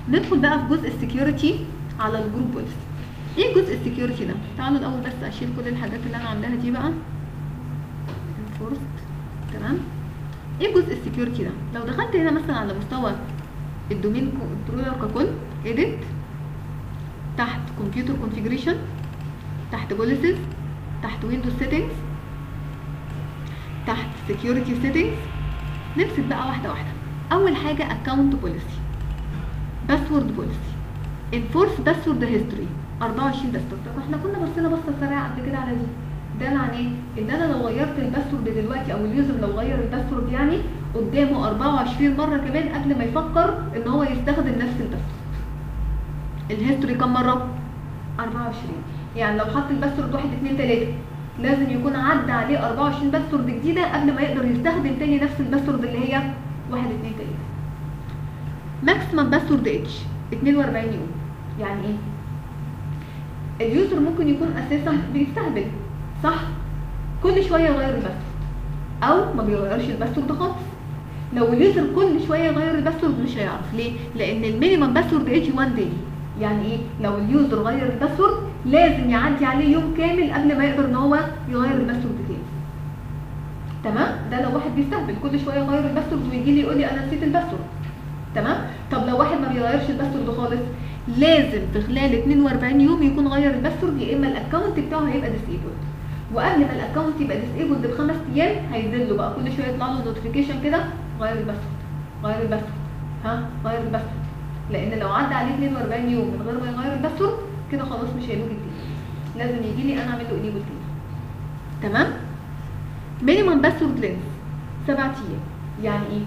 ندخل بقى في جزء السكيورتي على الجروب بوليسي ايه جزء السكيورتي ده تعالوا الاول بس اشيل كل الحاجات اللي انا عاملاها دي بقى enforced تمام ايه جزء السكيورتي ده لو دخلت هنا مثلا على مستوى الدومين كنترولر ككل edit تحت كمبيوتر كونفيجريشن تحت بوليسز تحت ويندوز سيتنجز تحت سكيورتي سيتنجز نمسك بقى واحده واحده اول حاجه اكونت بوليسي باسورد بوليسي انفورس باسورد هيستوري 24 باسورد طب احنا كنا بصينا بصه سريعه قبل كده على دي ده معناه ان انا لو غيرت الباسورد دلوقتي او اليوزر لو غير الباسورد يعني قدامه 24 مره كمان قبل ما يفكر ان هو يستخدم نفس الباسورد الهيستوري كم مره 24 يعني لو حط الباسورد 1 2 3 لازم يكون عدى عليه 24 باسورد جديده قبل ما يقدر يستخدم تاني نفس الباسورد اللي هي 1 2 3 ماكسيمم باسورد اتش 42 يوم يعني ايه اليوزر ممكن يكون اساسا بيستهبل صح كل شويه يغير الباسورد او ما بيغيرش الباسورد خالص لو اليوزر كل شويه يغير الباسورد مش هيعرف ليه لان المينيمم باسورد اتش 1 داي يعني ايه لو اليوزر غير الباسورد لازم يعدي عليه يوم كامل قبل ما يقدر ان هو يغير الباسورد تاني تمام ده لو واحد بيستهبل كل شويه يغير الباسورد ويجي لي يقول لي انا نسيت الباسورد تمام طب لو واحد ما بيغيرش الباسورد خالص لازم في خلال 42 يوم يكون غير الباسورد يا اما الاكونت بتاعه هيبقى ديسيبلد وقبل ما الاكونت يبقى ديسيبلد بخمس ايام هينزل له بقى كل شويه يطلع له نوتيفيكيشن كده غير الباسورد غير الباسورد ها غير الباسورد لان لو عدى عليه 42 يوم من غير ما يغير الباسورد كده خلاص مش هيلوج تاني لازم يجي لي انا اعمل له انيبل تاني تمام مينيمم باسورد لينس سبع ايام يعني ايه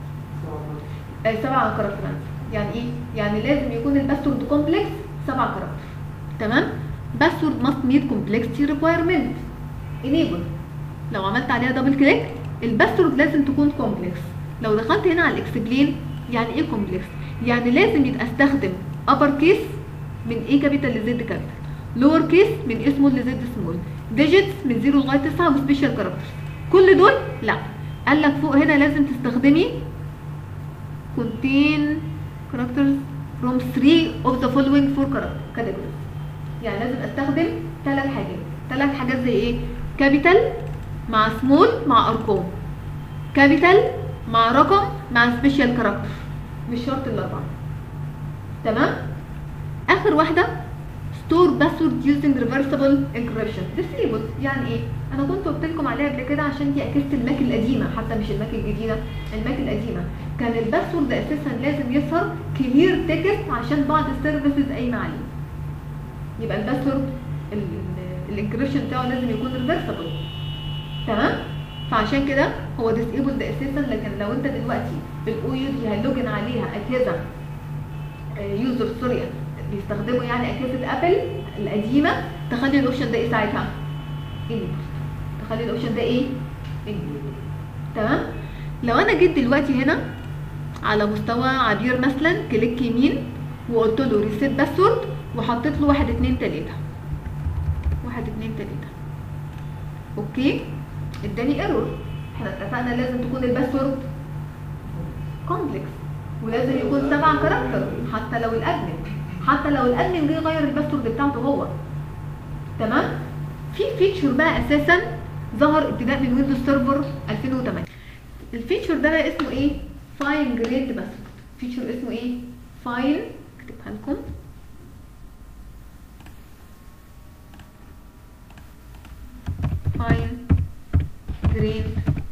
آه، سبعة كاركترز يعني ايه يعني لازم يكون الباسورد كومبلكس سبعة كاركتر تمام باسورد ماست ميت كومبلكسيتي ريكويرمنت انيبل لو عملت عليها دبل كليك الباسورد لازم تكون كومبلكس لو دخلت هنا على الاكسبلين يعني ايه كومبلكس يعني لازم يبقى استخدم ابر كيس من ايه كابيتال لزد كابيتال لور كيس من ايه سمول لزد سمول ديجيتس من 0 لغايه 9 وسبيشال كاركترز كل دول لا قال لك فوق هنا لازم تستخدمي contain characters from three of the following four character- categories يعني لازم استخدم ثلاث حاجات ثلاث حاجات زي ايه كابيتال مع سمول مع ارقام كابيتال مع رقم مع سبيشال كاركتر مش شرط الاربعه تمام اخر واحده ستور باسورد يوزنج ريفرسبل انكريبشن ديسيبل يعني ايه انا كنت قلت لكم عليها قبل كده عشان دي اكيست الماك القديمه حتى مش الماك الجديده الماك القديمه كان الباسورد اساسا لازم يظهر كلير تكست عشان بعض السيرفيسز قايمه عليه يبقى الباسورد الانكريبشن بتاعه لازم يكون ريفرسبل تمام فعشان كده هو ديسيبل ده اساسا لكن لو انت دلوقتي الاو يو دي هيلوجن عليها اجهزه يوزر سوري بيستخدموا يعني اجهزه ابل القديمه تخلي الاوبشن ده ايه ساعتها؟ انيبل تخلي الاوبشن ده ايه؟ انيبل تمام؟ لو انا جيت دلوقتي هنا على مستوى عبير مثلا كليك يمين وقلت له ريسيت باسورد وحطيت له واحد اتنين تلاته واحد اتنين تلاته اوكي اداني ايرور احنا اتفقنا لازم تكون الباسورد كومبلكس ولازم يكون سبع كاركتر حتى لو الادمن حتى لو الادمن جه يغير الباسورد بتاعته هو تمام في فيتشر بقى اساسا ظهر ابتداء من ويندوز سيرفر 2008 الفيتشر ده بقى اسمه ايه فاين جريد باسورد فيتشر اسمه ايه فاين اكتبها لكم فاين جريد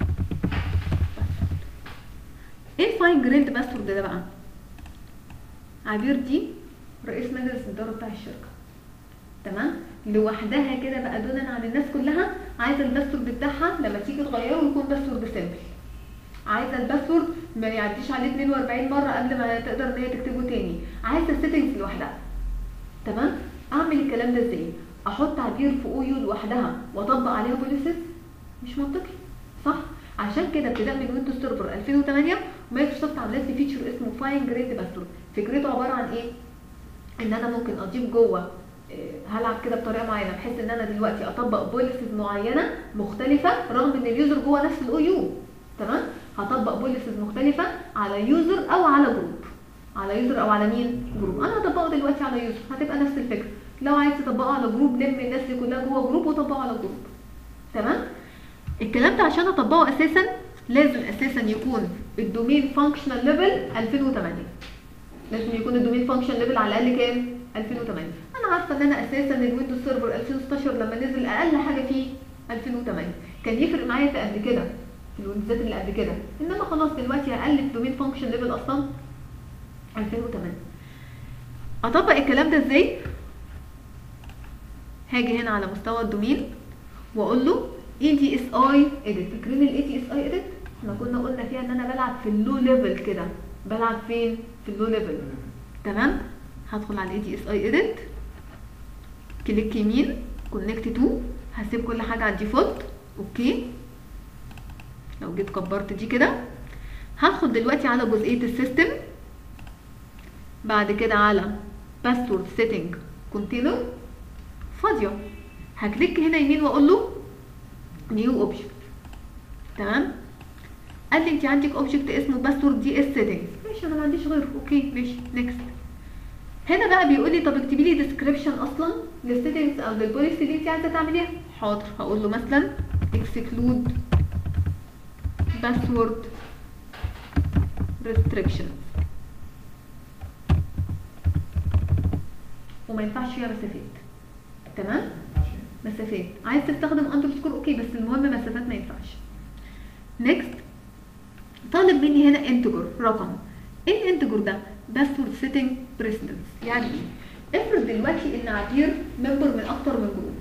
ايه الفاين جريد باسورد ده بقى عبير دي رئيس مجلس الاداره بتاع الشركه تمام لوحدها كده بقى دونا عن الناس كلها عايزه الباسورد بتاعها لما تيجي تغيره يكون باسورد سيمبل عايزه الباسورد ما يعديش عليه 42 مره قبل ما تقدر ان هي تكتبه تاني عايزه السيتنجز لوحدها تمام اعمل الكلام ده ازاي احط عبير في او يو لوحدها واطبق عليها بوليسز مش منطقي صح عشان كده ابتداء من ويندوز سيرفر 2008 مايكروسوفت عملت لي فيتشر اسمه فاين جريد باسورد فكرته عباره عن ايه ان انا ممكن اضيف جوه هلعب كده بطريقه معينه بحيث ان انا دلوقتي اطبق بوليسز معينه مختلفه رغم ان اليوزر جوه نفس الاو يو تمام هطبق بوليسز مختلفه على يوزر او على جروب على يوزر او على مين جروب انا هطبقه دلوقتي على يوزر هتبقى نفس الفكره لو عايز تطبقه على جروب لم الناس دي كلها جوه جروب وطبقه على جروب تمام الكلام ده عشان اطبقه اساسا لازم اساسا يكون الدومين فانكشنال ليفل 2008 لازم يكون الدومين فانكشن ليفل على الاقل كام 2008 انا عارفه ان انا اساسا الويندوز سيرفر 2016 لما نزل اقل حاجه فيه 2008 كان يفرق معايا في قبل كده في الويندوزات اللي قبل كده انما خلاص دلوقتي اقل في دومين فانكشن ليفل اصلا 2008 اطبق الكلام ده ازاي هاجي هنا على مستوى الدومين واقول له اي دي اس اي اديت فاكرين الاي دي اس اي اديت احنا كنا قلنا فيها ان انا بلعب في اللو ليفل كده بلعب فين في اللو ليفل تمام هدخل على الاي دي اس اي اديت كليك يمين كونكت تو هسيب كل حاجه على الديفولت اوكي لو جيت كبرت دي كده هدخل دلوقتي على جزئيه السيستم بعد كده على باسورد سيتنج كونتينر فاضيه هكليك هنا يمين واقول له نيو اوبجكت تمام قال لي انت عندك اوبجكت اسمه باسورد دي اس سيتنجز ماشي انا ما عنديش غيره اوكي ماشي نيكست هنا بقى بيقول لي طب اكتبي لي ديسكريبشن اصلا للسيتنجز او للبوليسي اللي انت عايزه تعمليها حاضر هقول له مثلا اكسكلود باسورد restrictions وما ينفعش فيها مسافات تمام مسافات عايز تستخدم اندرسكور اوكي بس المهم مسافات ما ينفعش نيكست طالب مني هنا انتجر رقم ايه الانتجر ده باسورد سيتنج بريسيدنس يعني ايه افرض دلوقتي ان عبير ممبر من اكتر من جروب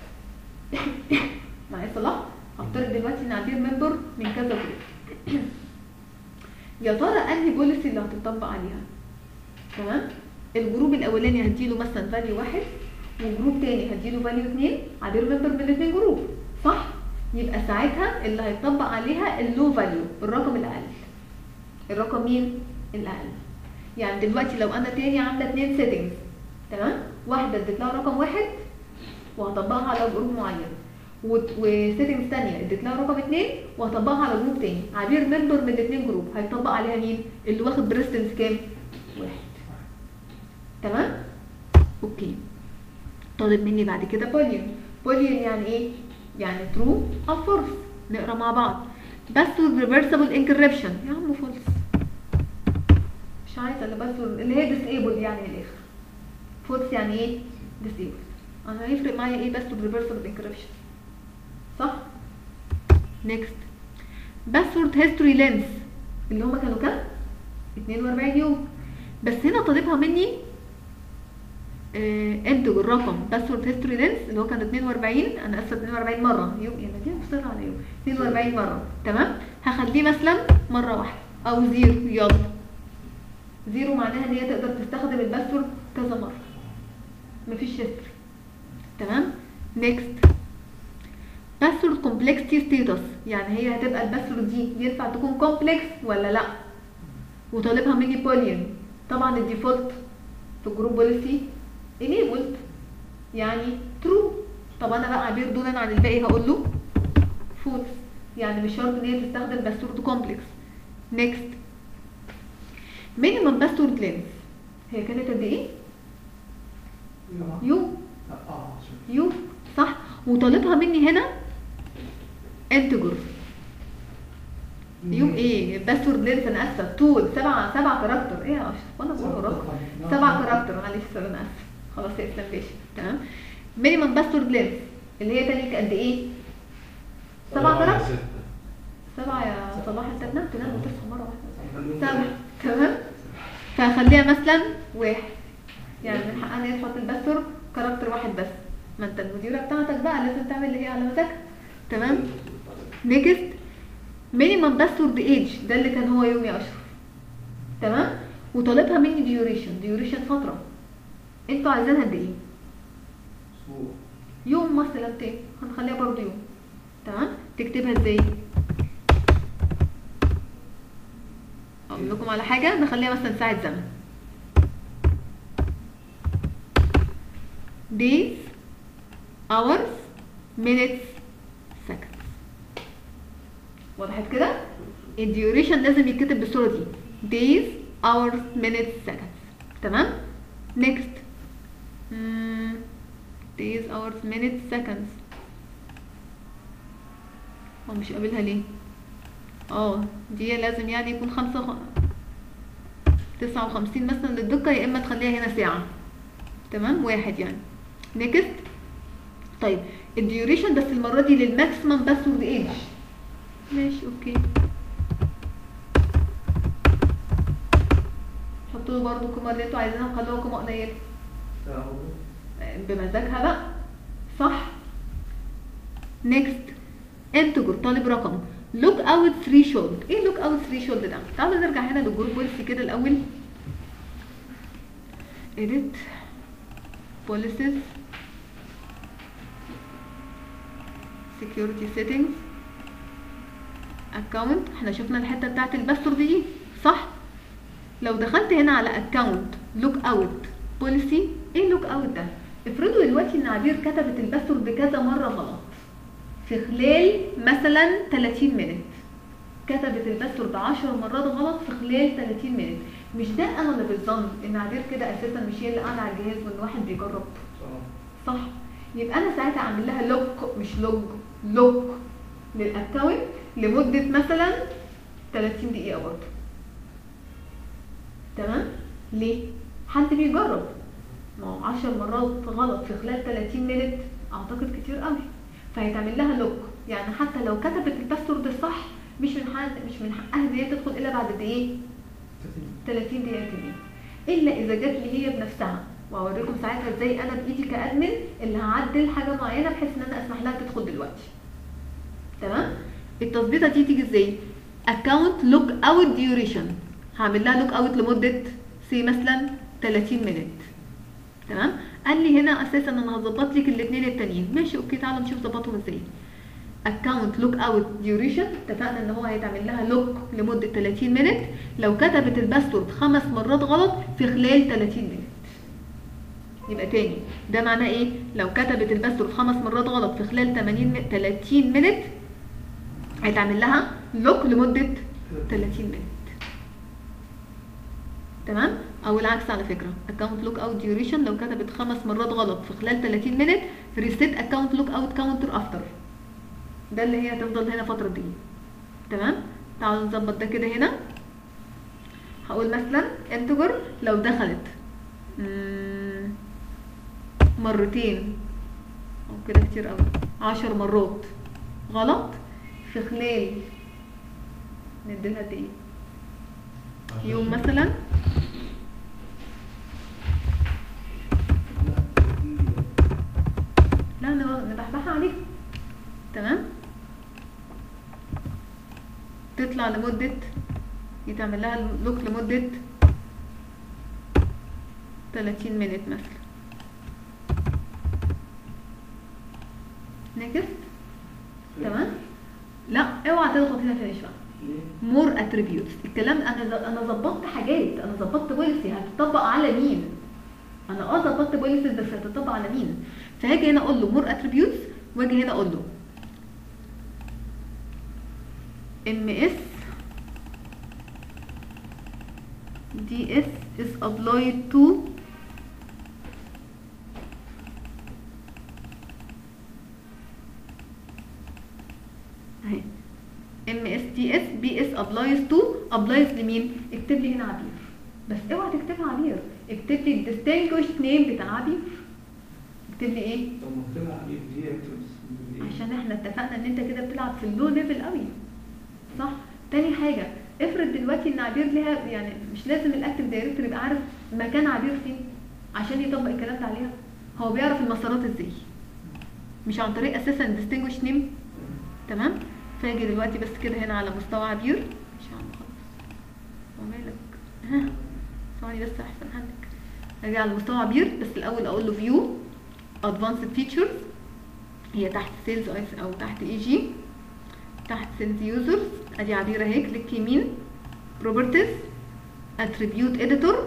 معايا صلاح هفترض دلوقتي ان عبير ممبر من كذا جروب يا ترى انهي بوليسي اللي هتطبق عليها تمام الجروب الاولاني هديله مثلا فاليو واحد وجروب تاني هديله فاليو اتنين عبير ممبر من الاتنين جروب صح يبقى ساعتها اللي هيطبق عليها اللو فاليو الرقم الاقل الرقم مين الاقل يعني دلوقتي لو انا تاني عامله اتنين سيتنجز تمام واحده اديت لها رقم واحد وهطبقها على جروب معين وسيتنجز تانية اديت لها رقم اتنين وهطبقها على جروب تاني عبير ممبر من الاتنين جروب هيطبق عليها مين اللي واخد بريستنس كام واحد تمام اوكي طالب مني بعد كده بوليون بوليون يعني ايه يعني ترو او فولس نقرا مع بعض باسورد ريفرسبل انكريبشن يا عم فولس مش عايزه اللي باسورد اللي هي ديسيبل يعني من الاخر فولس يعني ايه ديسيبل انا هيفرق معايا ايه باسورد ريفرسبل انكريبشن صح نيكست باسورد هيستوري لينس اللي هما كانوا كام 42 يوم بس هنا طالبها مني انتج الرقم باسورد هيستوري لينس اللي هو كان 42 انا اسفه 42 مره يوم يا دي مصر على يوم 42 مره تمام هخليه مثلا مره واحده او زيرو يلا زيرو معناها ان هي تقدر تستخدم الباسورد كذا مره مفيش هيستوري تمام نيكست باسورد كومبلكسيتي ستيتس يعني هي هتبقى الباسورد دي ينفع تكون كومبلكس ولا لا وطالبها مني بوليون طبعا الديفولت في الجروب بوليسي enabled يعني true طب انا بقى عبير دونا عن الباقي هقول له false يعني مش شرط ان هي تستخدم باسورد كومبلكس next minimum password length هي كانت قد ايه يوم يوم صح وطالبها مني هنا انتجر يوم ايه باسورد لينس انا اسفه طول سبعة سبعة كاركتر ايه يا اشرف وانا بقول وراك سبعة كاركتر معلش سوري انا اسفه خلاص يا اسلام باشا تمام مينيمم باسورد لينس اللي هي تاني قد ايه سبعة كاركتر سبعة يا صلاح انت نمت تنام وتصحى مرة واحدة سبعة تمام فهخليها مثلا واحد يعني من حقها ان هي تحط الباسورد كاركتر واحد بس ما انت المديرة بتاعتك بقى لازم تعمل اللي هي على مزاجها تمام نيكست مينيمم باسورد ايج ده اللي كان هو يوم يا اشرف تمام وطالبها مني ديوريشن ديوريشن فتره انتوا عايزينها قد ايه يوم مثلا تاني هنخليها برضه يوم تمام تكتبها ازاي اقول لكم على حاجه نخليها مثلا ساعه زمن days hours minutes seconds وضحت كده الديوريشن لازم يتكتب بالصوره دي days hours minutes seconds تمام next مم. days hours minutes seconds هو مش قابلها ليه اه دي لازم يعني يكون خمسة وخ... تسعة وخمسين مثلا للدقة يا اما تخليها هنا ساعة تمام واحد يعني نيكست طيب الديوريشن بس المرة دي للماكسيمم باسورد ايج ماشي اوكي حطوا له برضه القيمة اللي انتوا عايزينها وخلوها قيمة قليلة بمزاجها بقى صح نيكست انتجر طالب رقم لوك اوت ثريشولد ايه لوك اوت ثريشولد ده تعالوا نرجع هنا للجروب بوليسي كده الاول edit policies security settings account احنا شفنا الحته بتاعت الباسورد دي صح لو دخلت هنا على account look out policy ايه look out ده افرضوا دلوقتي ان عبير كتبت الباسورد كذا مره غلط في خلال مثلا 30 مينت كتبت الباسورد 10 مرات غلط في خلال 30 مينت مش ده اغلب الظن ان عبير كده اساسا مش هي اللي قاعده على الجهاز وان واحد بيجرب صح يبقى انا ساعتها اعمل لها لوك مش لوج لوك للاكونت لمده مثلا 30 دقيقه برضه تمام ليه حد بيجرب ما هو 10 مرات غلط في خلال 30 مينت اعتقد كتير قوي فهيتعمل لها لوك يعني حتى لو كتبت الباسورد الصح مش من حق مش من حقها ان هي تدخل الا بعد قد ايه 30 دقيقه تانيين الا اذا جت لي هي بنفسها وهوريكم ساعتها ازاي انا بايدي كادمن اللي هعدل حاجه معينه بحيث ان انا اسمح لها تدخل دلوقتي تمام التظبيطه دي تيجي ازاي اكونت لوج اوت ديوريشن هعمل لها لوج اوت لمده سي مثلا 30 مينت تمام قال لي هنا اساسا انا هظبط لك الاثنين التانيين ماشي اوكي تعالوا نشوف ظبطهم ازاي اكونت لوك اوت ديوريشن اتفقنا ان هو هيتعمل لها لوك لمده 30 مينت لو كتبت الباسورد خمس مرات غلط في خلال 30 مينت يبقى تاني ده معناه ايه لو كتبت الباسورد خمس مرات غلط في خلال 80 م- 30 مينت هيتعمل لها لوك لمده 30 مينت تمام او العكس على فكره اكونت لوك اوت ديوريشن لو كتبت خمس مرات غلط في خلال 30 مينت ريسيت اكونت لوك اوت كاونتر افتر ده اللي هي هتفضل هنا فتره دي تمام تعالوا نظبط ده كده هنا هقول مثلا انتجر لو دخلت مم، مرتين او كده كتير قوي عشر مرات غلط في خلال نديلها قد ايه يوم مثلا لا نب- نبحبحها عليك تمام تطلع لمدة يتعمل لها لوك لمدة 30 مينت مثلا نكست تمام لا اوعى تضغط هنا فينيش بقى مور اتريبيوتس الكلام انا ز- انا ظبطت حاجات انا ظبطت بوليسي هتطبق على مين انا اه ظبطت بوليسي بس هتطبق على مين فهاجي هنا اقول له مور اتريبيوتس واجي هنا اقول له ام اس دي اس is applied to اهي ام اس تي اس بي اس ابلايز تو ابلايز لمين اكتب لي هنا عبير بس اوعى تكتبها عبير اكتب لي الديستنجوش نيم بتاع عبير اكتب لي ايه طب ما طلع عليه دي اكتبس عشان احنا اتفقنا ان انت كده بتلعب في اللو ليفل قوي صح تاني حاجه افرض دلوقتي ان عبير ليها يعني مش لازم الاكتف دايركتور يبقى عارف مكان عبير فين عشان يطبق الكلام ده عليها هو بيعرف المسارات ازاي مش عن طريق اساسا ديستنجوش نيم تمام فاجي دلوقتي بس كده هنا على مستوى عبير مش عم خالص ومالك ها ثواني بس احسن عندك اجي على مستوى عبير بس الاول اقول له فيو ادفانسد فيتشرز هي تحت سيلز او تحت اي جي تحت سيلز يوزرز ادي عبير اهي كليك يمين بروبرتيز اتريبيوت اديتور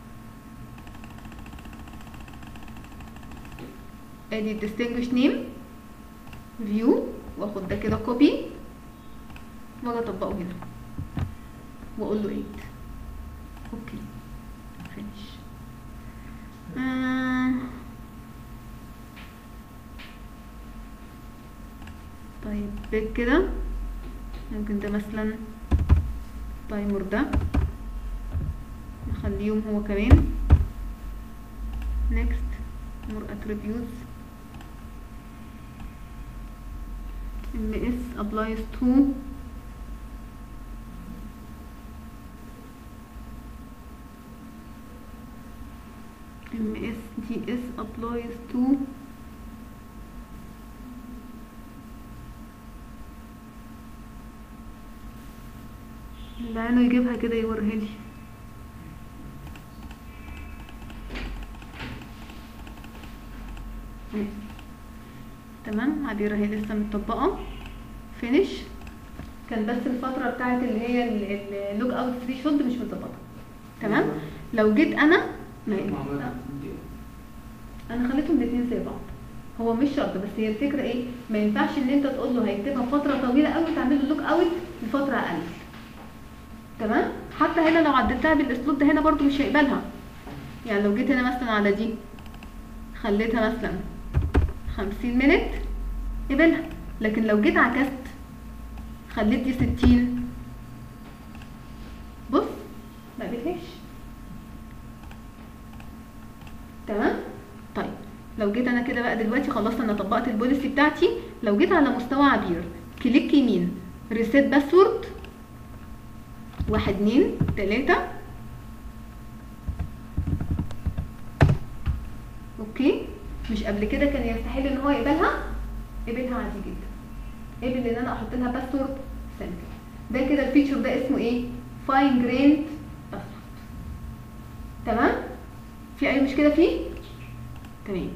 ادي distinguish نيم فيو واخد ده كده كوبي واجي اطبقه هنا واقول له 8 اوكي ماشي آه. طيب بيك كده ممكن ده مثلا تايمر ده نخليهم هو كمان next more attributes ms applies to ms ds applies to اللي عينه يجيبها كده يوريها لي مم. تمام عبيرة هي لسه متطبقة فينيش كان بس الفترة بتاعت اللي هي اللوج اوت فري شولد مش متظبطة تمام لو جيت انا ما انا خليتهم الاثنين زي بعض هو مش شرط بس هي الفكره ايه ما ينفعش ان انت تقول له هيكتبها فتره طويله قوي تعمل له لوك اوت لفتره اقل تمام حتى هنا لو عدلتها بالاسلوب ده هنا برضو مش هيقبلها يعني لو جيت هنا مثلا على دي خليتها مثلا خمسين منت قبلها لكن لو جيت عكست خليت دي ستين بص ما قبلهاش تمام طيب لو جيت انا كده بقى دلوقتي خلصت انا طبقت البوليسي بتاعتي لو جيت على مستوى عبير كليك يمين ريسيت باسورد واحد اتنين تلاتة اوكي مش قبل كده كان يستحيل ان هو يقبلها قبلها عادي جدا قبل ان انا احط لها باسورد سنتر ده كده الفيتشر ده اسمه ايه فاين جريند باسورد تمام في اي مشكله فيه تمام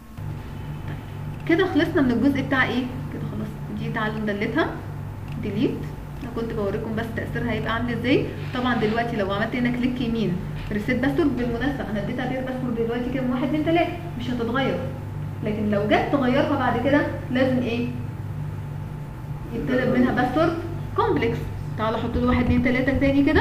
كده خلصنا من الجزء بتاع ايه كده خلاص دي تعالوا ندلتها ديليت انا كنت بوريكم بس تاثيرها هيبقى عامل ازاي طبعا دلوقتي لو عملت هنا كليك يمين ريسيت باسورد بالمناسبه انا اديتها غير باسورد دلوقتي كام واحد اتنين تلاته مش هتتغير لكن لو جت تغيرها بعد كده لازم ايه يطلب منها باسورد كومبلكس تعالوا احط له واحد اتنين تلاته تاني كده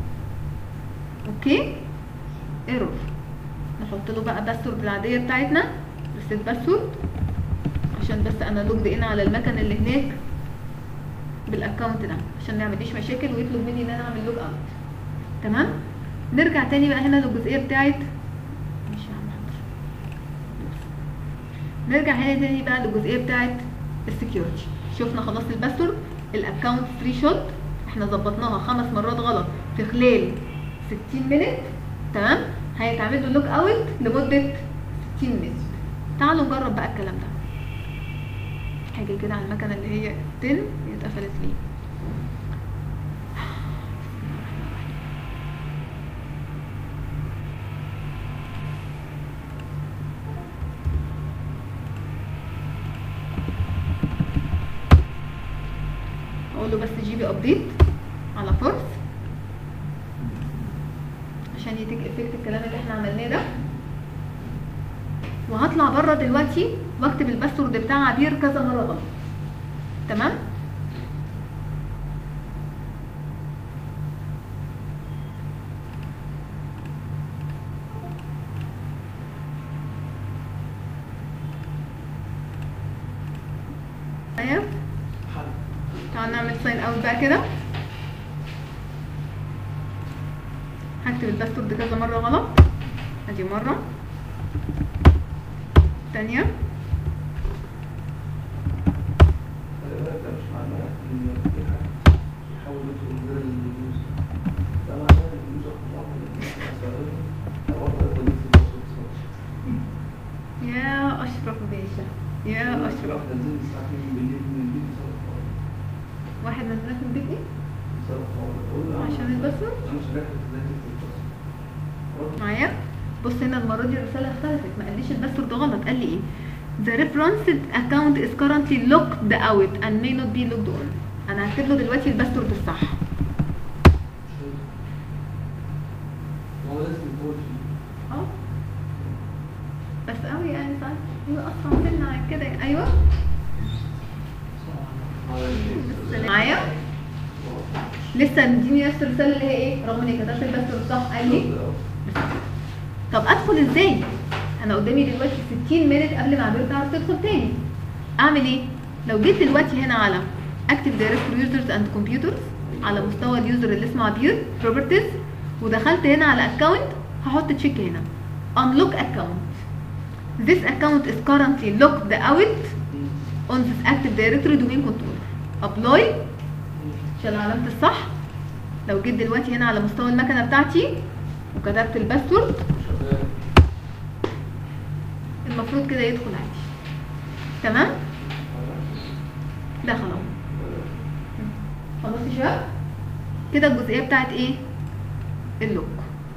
اوكي ايرور نحط له بقى باسورد العاديه بتاعتنا ريسيت باسورد عشان بس انا لوجد ان على المكان اللي هناك بالاكونت ده عشان ما يعمليش مشاكل ويطلب مني ان انا اعمل لوج اوت تمام نرجع تاني بقى هنا للجزئيه بتاعت مش يا عم حاضر. نرجع هنا تاني بقى للجزئيه بتاعت السكيورتي شفنا خلاص الباسورد الاكونت فري شوت احنا ظبطناها خمس مرات غلط في خلال 60 مينت تمام هيتعمل له لوك اوت لمده 60 مينت تعالوا نجرب بقى الكلام ده حاجه كده على المكنه اللي هي 10 هي اتقفلت ليه اقول له بس جيبي ابديت على فورس عشان يتيك افكت الكلام اللي احنا عملناه ده وهطلع بره دلوقتي واكتب الباسورد بتاع عبير كذا مره غلط تمام ايوه تعال نعمل ساين اوت بقى كده هكتب الباسورد كذا مره غلط ادي مره تانية خلي بالك ده مش معناه ان في حد يحاول يدخل من غير اليوزر ده معناه ان اليوزر طبعا لو واحد يدخل يكتب باسورد يا اشرف باشا يا اشرف واحد نزل الساعه 2 بالليل من البيت يصرف حوالي واحد نزلك من البيت ايه يصرف حوالي قول له عشان الباسورد انا مش عارف ازاي تكتب الباسورد معايا بص هنا المره دي الرساله اختلفت ما قاليش الباسورد غلط قال لي ايه The referenced account is currently locked out and may not be logged on انا هكتب له دلوقتي الباسورد الصح هو لازم يقول فيه اه بس قوي يعني ساعات ايوه اسرع سنه عن كده ايوه بس معايا لسه مديني نفس الرساله اللي هي ايه رغم اني كتبت الباسورد صح قال لي طب ادخل ازاي انا قدامي دلوقتي 60 مينت قبل ما عبير تعرف تدخل تاني اعمل ايه لو جيت دلوقتي هنا على اكتف دايركتور يوزرز اند كمبيوترز على مستوى اليوزر اللي اسمه عبير بروبرتيز ودخلت هنا على اكونت هحط تشيك هنا unlock account this account is currently locked out on this active directory domain controller apply عشان علامة الصح لو جيت دلوقتي هنا على مستوى المكنة بتاعتي وكتبت الباسورد شغال المفروض كده يدخل عادي تمام دخل اهو خلاص يا شباب كده الجزئيه بتاعت ايه اللوك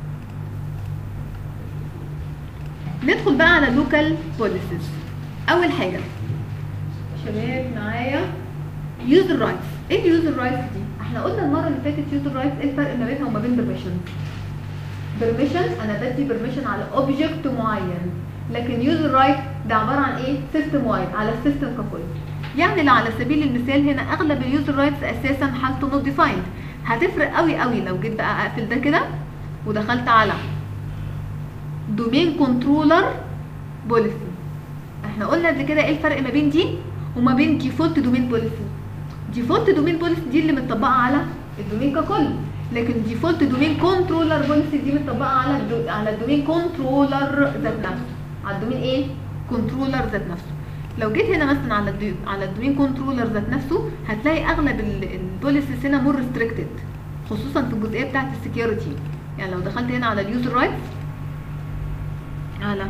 ندخل بقى على اللوكال بوليسز اول حاجه شباب معايا يوزر رايتس ايه اليوزر رايتس دي احنا قلنا المره اللي فاتت يوزر رايتس ايه الفرق ما بينها وما بين بيرميشن بيرميشن انا بدي بيرميشن على اوبجكت معين لكن يوزر رايت ده عباره عن ايه سيستم وايد على السيستم ككل يعني لو على سبيل المثال هنا اغلب اليوزر رايتس اساسا حالته نوت ديفايند هتفرق قوي قوي لو جيت بقى اقفل ده كده ودخلت على دومين كنترولر بوليسي احنا قلنا قبل كده ايه الفرق ما بين دي وما بين ديفولت دومين بوليسي ديفولت دومين بوليسي دي اللي متطبقه على الدومين ككل لكن ديفولت دومين كنترولر بوليسي دي متطبقه على الدو... على الدومين كنترولر ذات نفسه على الدومين ايه كنترولر ذات نفسه لو جيت هنا مثلا على الدو... على الدومين كنترولر ذات نفسه هتلاقي اغلب البوليسيز هنا مور ريستريكتد خصوصا في الجزئيه بتاعه السكيورتي يعني لو دخلت هنا على اليوزر رايتس على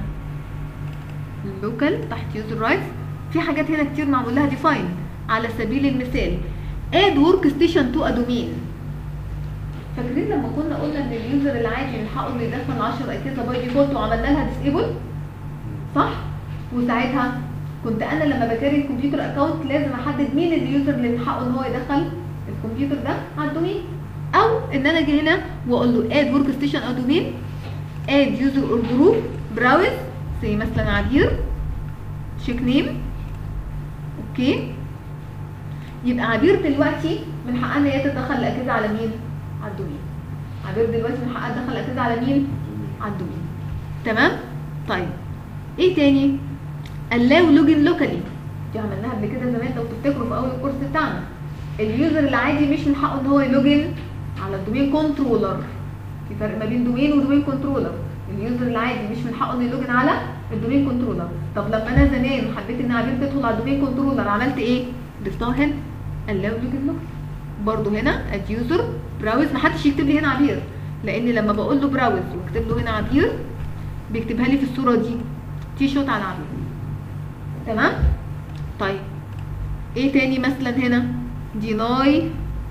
اللوكال تحت يوزر رايتس في حاجات هنا كتير معمول لها ديفاين على سبيل المثال اد ورك ستيشن تو ا دومين فاكرين لما كنا قلنا ان اليوزر العادي من حقه انه يدخل 10 اجهزه باي ديفولت وعملنا لها ديسيبل صح وساعتها كنت انا لما بكاري الكمبيوتر اكونت لازم احدد مين اليوزر اللي من حقه ان هو يدخل الكمبيوتر ده على الدومين او ان انا اجي هنا واقول له اد ورك ستيشن او دومين اد يوزر اور جروب براوز زي مثلا عبير تشيك نيم اوكي يبقى عبير دلوقتي من حقها ان هي تدخل الاجهزه على مين على الدومين عبير دلوقتي من حقها تدخل الاجهزه على مين على الدومين تمام طيب ايه تاني allow login locally دي عملناها قبل كده زمان لو تفتكروا في اول الكورس بتاعنا اليوزر العادي مش من حقه ان هو يلوجن على الدومين كنترولر في فرق ما بين دومين ودومين كنترولر اليوزر العادي مش من حقه انه يلوجن على الدومين كنترولر طب لما انا زمان حبيت ان عبير تدخل على الدومين كنترولر عملت ايه ضفتها هنا allow login locally برضه هنا اد يوزر براوز محدش يكتب لي هنا عبير لان لما بقول له براوز واكتب له هنا عبير بيكتبها لي في الصوره دي تي شوت على عبير تمام طيب ايه تاني مثلا هنا deny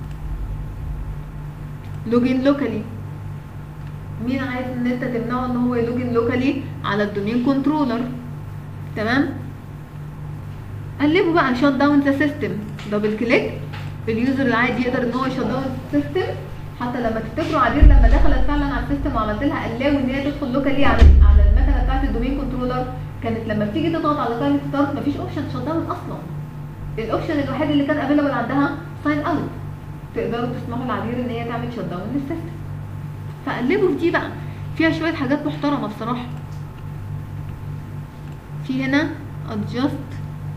login locally مين عايز ان انت تمنعه ان هو يلوجن لوكالي على الدومين كنترولر تمام قلبوا بقى شوت داون ذا سيستم دبل كليك اليوزر العادي يقدر ان هو يشوت داون السيستم حتى لما تفتكروا عبير لما دخلت فعلا على السيستم وعملت لها الاو ان هي تدخل لوكالي على على المكنه بتاعت الدومين كنترولر كانت لما بتيجي تضغط على تايم ستارت مفيش اوبشن شوت داون اصلا الاوبشن الوحيد اللي كان افيلبل عندها ساين اوت تقدروا تسمحوا لعبير ان هي تعمل شوت داون للسيستم فقلبوا في دي بقى فيها شويه حاجات محترمه بصراحه في هنا adjust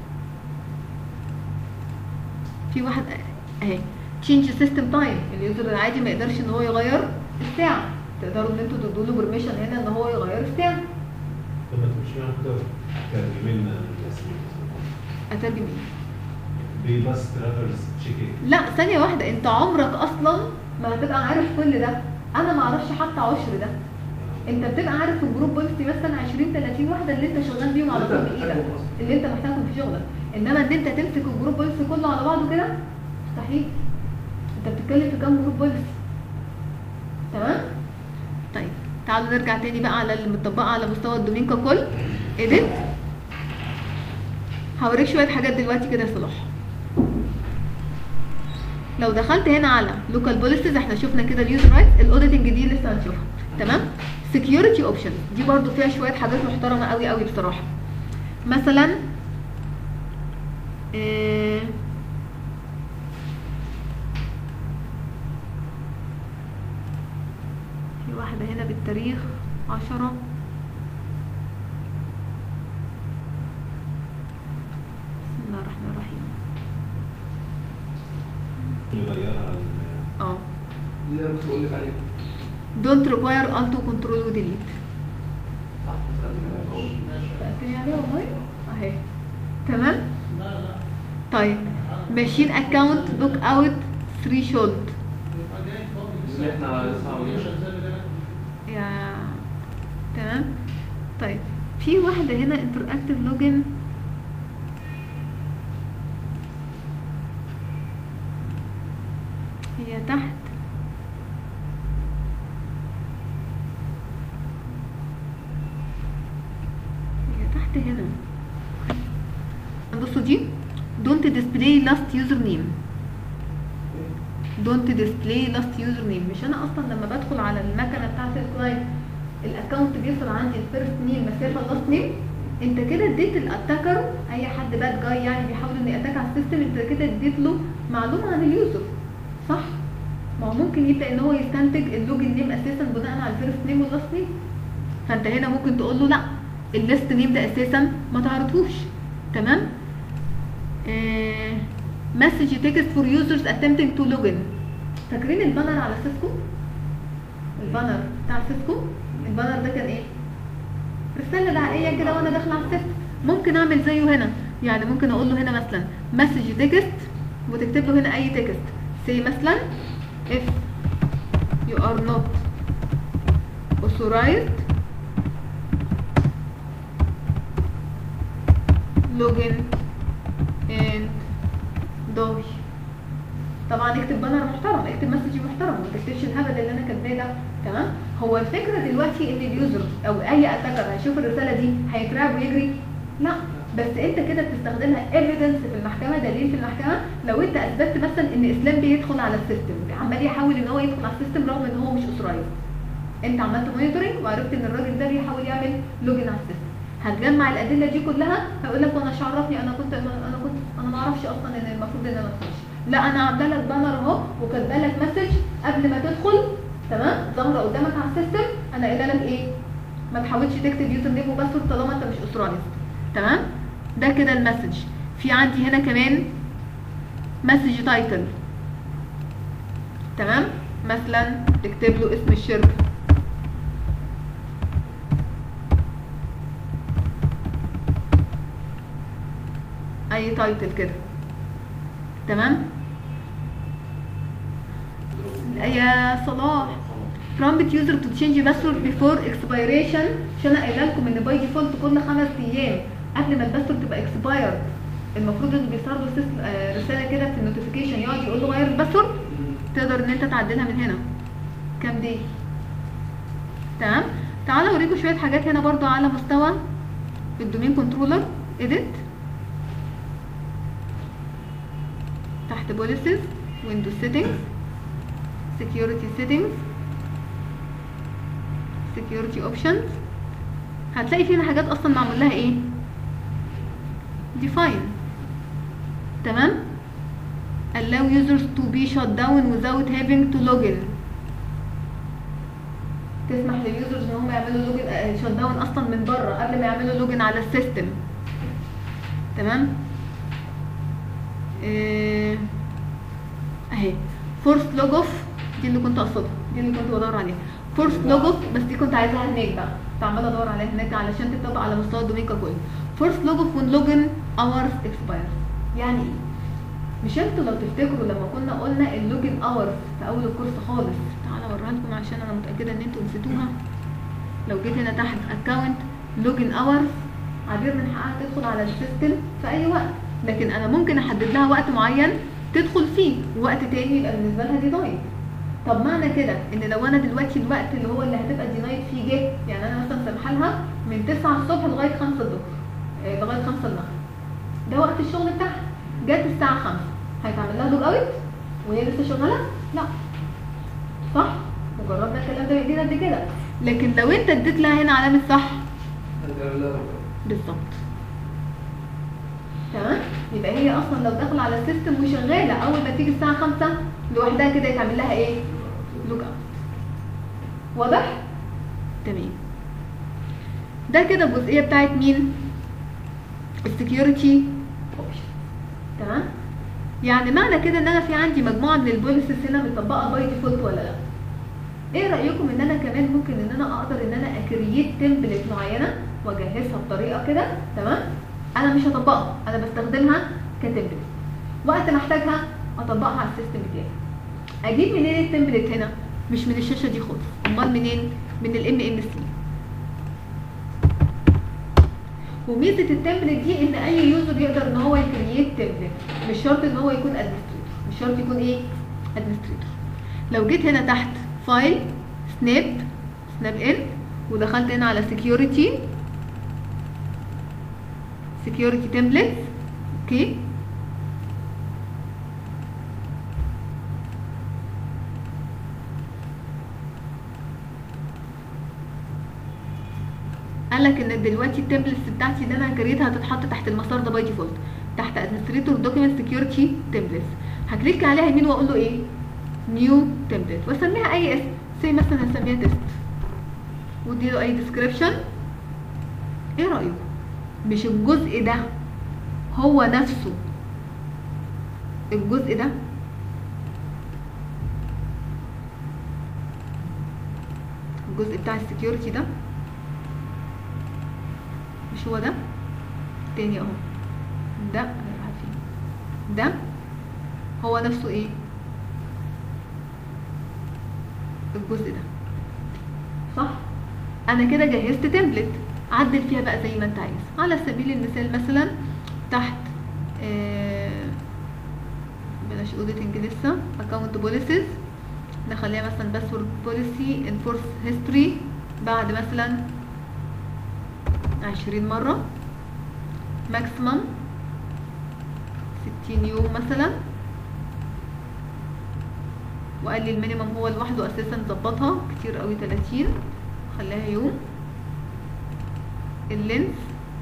في واحد اهي change system time اليوزر العادي ما يقدرش ان هو يغير الساعه تقدروا ان انتوا تدوا له برميشن هنا ان هو يغير الساعه لما تمشي معاك ده ترجملنا الاسم اترجم ايه دي بس ترافلز تشيكينج لا ثانيه واحده انت عمرك اصلا ما هتبقى عارف كل ده انا ما اعرفش حتى عشر ده انت بتبقى عارف في الجروب بوليسي مثلا 20 30 واحده اللي انت شغال بيهم على طول بايدك اللي انت محتاجهم في شغلك انما ان انت تمسك الجروب بوليسي كله على بعضه كده مستحيل انت بتتكلم في كام جروب بوليسي تمام طيب تعالوا نرجع تاني بقى على المطبقه على مستوى الدومين ككل ايديت هوريك شويه حاجات دلوقتي كده يا صلاح لو دخلت هنا على لوكال بوليسيز احنا شفنا كده اليوزر رايتس الاوديتنج دي لسه هنشوفها تمام سكيورتي اوبشن دي برضو فيها شويه حاجات محترمه قوي قوي بصراحه مثلا اه في واحده هنا بالتاريخ عشرة كنت بقول لك عليه don't require auto control و delete صح سألتني سألتني عليه والله اهي تمام طيب ماشين اكونت لوك اوت threshold اللي احنا لسه عاملينه يا تمام طيب في واحدة هنا interactive login هي تحت هي تحت هنا بصوا دي don't display last username don't display last username مش انا اصلا لما بدخل على المكنه بتاعت الكلاينت الاكونت بيوصل عندي الفيرست نيم مسافه اللاست نيم انت كده اديت الاتاكر اي حد باد جاي يعني بيحاول انه ياتاك على السيستم انت كده اديت له معلومه عن اليوزر صح ما هو ممكن يبدا ان هو يستنتج اللوجن نيم اساسا بناء على الفيرست نيم واللاست نيم فانت هنا ممكن تقول له لا الليست نيم ده اساسا ما تعرفوش تمام مسج تكست فور يوزرز attempting تو لوجن فاكرين البانر على سيسكو البانر بتاع سيسكو البانر ده كان ايه رساله دعائيه كده وانا داخله على السيستم ممكن اعمل زيه هنا يعني ممكن اقول له هنا مثلا مسج تكست وتكتب له هنا اي تكست سي مثلا if you are not authorized login and die طبعا اكتب بانر محترم اكتب مسج محترم ما تكتبش الهبل اللي انا كاتباه ده تمام هو الفكره دلوقتي ان اليوزر او اي اتاكر هيشوف الرساله دي هيترعب ويجري لا بس انت كده بتستخدمها ايفيدنس في المحكمه دليل في المحكمه لو انت اثبتت مثلا ان اسلام بيدخل على السيستم عمال يحاول ان هو يدخل على السيستم رغم ان هو مش اوثرايز انت عملت مونيتورنج وعرفت ان الراجل ده بيحاول يعمل لوجن على السيستم هتجمع الادله دي كلها هيقول لك وانا مش عرفني انا كنت انا كنت انا ما اعرفش اصلا ان المفروض ان انا ما ادخلش لا انا عامله لك بانر اهو وكاتبه لك مسج قبل ما تدخل تمام ظاهره قدامك على السيستم انا قايله لك ايه ما تحاولش تكتب يوزر نيم وباسورد طالما انت مش اوثرايز تمام ده كده المسج في عندي هنا كمان مسج تايتل تمام مثلا تكتب له اسم الشركه اي تايتل كده تمام يا صلاح prompt user to change password before expiration عشان انا قايله لكم ان باي ديفولت كل خمس ايام قبل ما الباسورد تبقى expired المفروض انه بيظهر له سيس- آه، رساله كده في النوتيفيكيشن يقعد يقول له غير الباسورد تقدر ان انت تعدلها من هنا كام دي تمام تعالوا اوريكم شويه حاجات هنا برضو على مستوى الدومين كنترولر edit تحت بوليسز ويندوز سيتنجز security settings security options هتلاقي فينا حاجات اصلا معمول لها ايه define تمام allow users to be shut down without having to login تسمح لليوزرز ان هم يعملوا لوجن شت داون اصلا من بره قبل ما يعملوا لوجن على السيستم تمام آه، اهي فورس لوج اوف دي اللي كنت اقصدها دي اللي كنت بدور عليها فورس لوج اوف بس دي كنت عايزاها هناك بقى كنت عماله ادور عليها هناك علشان تطبق على مستوى الدوميكا كله فورس لوج اوف when login hours expires يعني ايه مش انتوا لو تفتكروا لما كنا قلنا اللوجن اورز في اول الكورس خالص تعالى اوريها لكم عشان انا متاكده ان انتوا نسيتوها لو جيت هنا تحت اكونت لوجن اورز عبير من حقها تدخل على السيستم في اي وقت لكن انا ممكن احدد لها وقت معين تدخل فيه ووقت تاني يبقى بالنسبه لها دينايد طب معنى كده ان لو انا دلوقتي الوقت اللي هو اللي هتبقى دينايد فيه جه يعني انا مثلا سامحه لها من 9 الصبح لغايه 5 الظهر آه، لغايه 5 المغرب ده وقت الشغل بتاعها جت الساعه 5 هيتعمل لها لوج اوت وهي لسه شغاله لا صح وجربنا الكلام ده بايدينا قبل كده لكن لو انت اديت لها هنا علامه صح هتعمل لها بالظبط تمام يبقى هي اصلا لو داخله على السيستم وشغاله اول ما تيجي الساعه 5 لوحدها كده يتعمل لها ايه لوك اوت واضح تمام ده كده الجزئيه بتاعت مين السكيورتي اوبشن تمام يعني معنى كده ان انا في عندي مجموعه من البوليسز هنا مطبقه باي ديفولت ولا لا ايه رايكم ان انا كمان ممكن ان انا اقدر ان انا اكريت تمبلت معينه واجهزها بطريقه كده تمام انا مش هطبقها انا بستخدمها كتمبلت وقت ما احتاجها اطبقها على السيستم بتاعي اجيب منين التمبلت هنا مش من الشاشه دي خالص امال منين من الام ام سي وميزه التمبلت دي ان اي يوزر يقدر ان هو يكريت تمبلت مش شرط ان هو يكون ادمنستريتور مش شرط يكون ايه ادمنستريتور لو جيت هنا تحت فايل سناب سناب ان ودخلت هنا على سكيورتي سكيورتي تمبلت اوكي قال لك ان دلوقتي التمبلتس بتاعتي اللي انا كريتها هتتحط تحت المسار ده باي ديفولت تحت ادمنستريتور دوكيمنت سكيورتي تمبلتس هكليك عليها يمين واقول له ايه نيو تمبلت واسميها اي اسم زي مثلا هسميها تيست ودي له اي ديسكريبشن ايه رايكم مش الجزء ده هو نفسه الجزء ده الجزء بتاع السكيورتي ده مش هو ده تاني اهو ده راح فين ده هو نفسه ايه الجزء ده صح انا كده جهزت تمبلت عدل فيها بقى زي ما انت عايز على سبيل المثال مثلا تحت آه بلاش اوديتنج لسه اكونت بوليسز نخليها مثلا باسورد بوليسي انفورس هيستوري بعد مثلا عشرين مرة ماكسيمم ستين يوم مثلا وقال لي المينيمم هو لوحده اساسا ظبطها كتير قوي 30 خليها يوم اللينس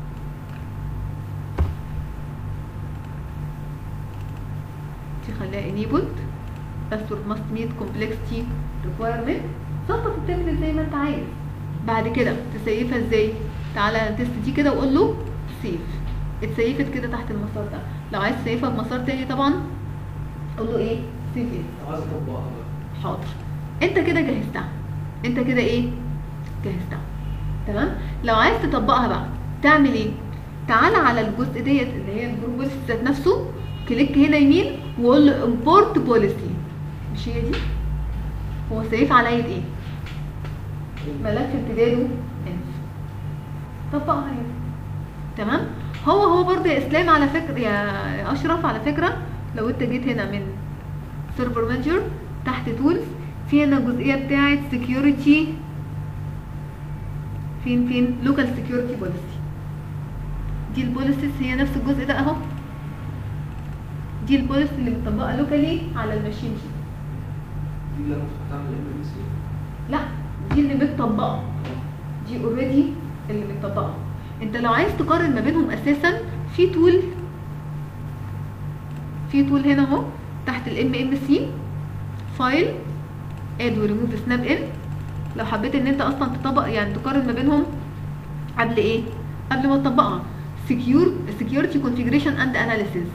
دي خليها enabled password must meet complexity requirement ظبط التمبلت زي ما انت عايز بعد كده تسيفها ازاي تعالى تست دي كده وقول له سيف اتسيفت كده تحت المسار ده لو عايز تسيفها بمسار تاني طبعا قول له ايه سيف ايه عايز اطبقها بقى حاضر انت كده جهزتها انت كده ايه جهزتها تمام لو عايز تطبقها بقى تعمل ايه تعالى على الجزء ديت اللي هي الجروب بوليسي ذات نفسه كليك هنا يمين وقول له امبورت بوليسي مش هي دي هو سيف على يد ايه ملف امتداده انف طبقها هنا تمام هو هو برضه يا اسلام على فكره يا يا اشرف على فكره لو انت جيت هنا من سيرفر مانجر تحت تولز في هنا الجزئيه بتاعه سكيورتي فين فين لوكال سكيورتي بوليسي دي البوليسيز هي نفس الجزء ده اهو دي البوليسي اللي مطبقه لوكالي على الماشين دي دي اللي انا كنت هعمل ام بي سي لا دي اللي متطبقه دي اوريدي اللي متطبقه انت لو عايز تقارن ما بينهم اساسا في تول في تول هنا اهو تحت الام ام سي فايل اد وريموف سناب ان لو حبيت ان انت اصلا تطبق يعني تقارن ما بينهم قبل ايه قبل ما تطبقها secure security configuration and analysis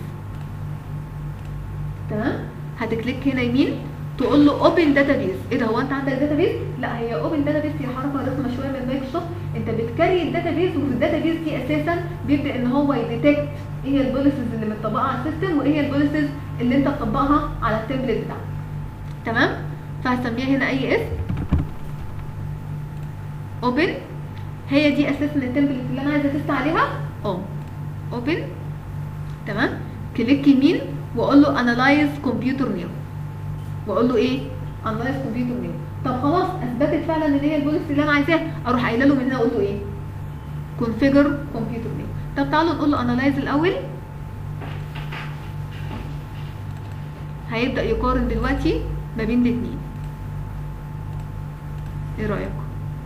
تمام هتكليك هنا يمين تقول له اوبن داتابيز ايه ده هو انت عندك داتابيز لا هي اوبن داتابيز هي حركه رسمه شويه من مايكروسوفت انت بتكري الداتابيز وفي الداتابيز دي اساسا بيبدا ان هو يديتكت ايه هي البوليسز اللي متطبقه على السيستم وايه هي البوليسز اللي انت تطبقها على التمبلت بتاعك تمام فهسميها هنا اي اسم اوبن هي دي اساسا التمبلت اللي انا عايزه تست عليها اه اوبن تمام كليك يمين واقول له انالايز كمبيوتر نيو واقول له ايه انالايز كمبيوتر نيو طب خلاص اثبتت فعلا ان هي البوليسي اللي انا عايزاها اروح قايله له من هنا اقول له ايه كونفيجر كمبيوتر نيو طب تعالوا نقول له انالايز الاول هيبدا يقارن دلوقتي ما بين الاثنين ايه رايكم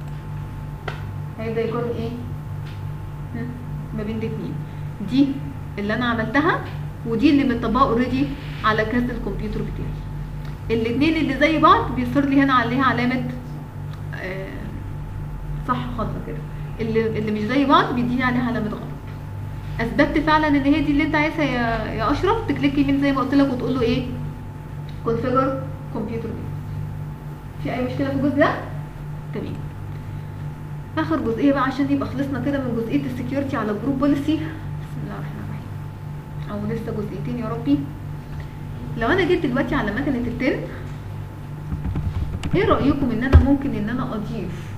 هيبدا يقارن ايه هم، ما بين الاثنين دي اللي انا عملتها ودي اللي متطبقه اوريدي على كارت الكمبيوتر بتاعي الاثنين اللي زي بعض بيصير لي هنا عليها علامه آه، صح خضرا كده اللي اللي مش زي بعض بيديني عليها علامه غلط اثبتت فعلا ان هي دي اللي انت عايزها يا يا اشرف تكليك يمين زي ما قلت لك وتقول له ايه كونفيجر كمبيوتر في اي مشكله في الجزء ده تمام اخر جزئيه بقى عشان يبقى خلصنا كده من جزئيه السكيورتي على الجروب بوليسي بسم الله الرحمن الرحيم او لسه جزئيتين يا ربي لو انا جيت دلوقتي على مكنه التن ايه رايكم ان انا ممكن ان انا اضيف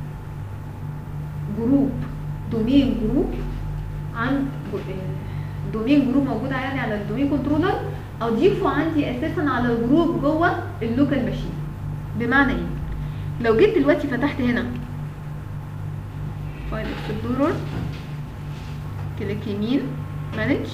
جروب دومين جروب عن دومين جروب موجوده يعني على الدومين كنترولر اضيفه عندي اساسا على الجروب جوه اللوكال ماشين بمعنى ايه لو جيت دلوقتي فتحت هنا فايل اكسبلورر كليك يمين مانج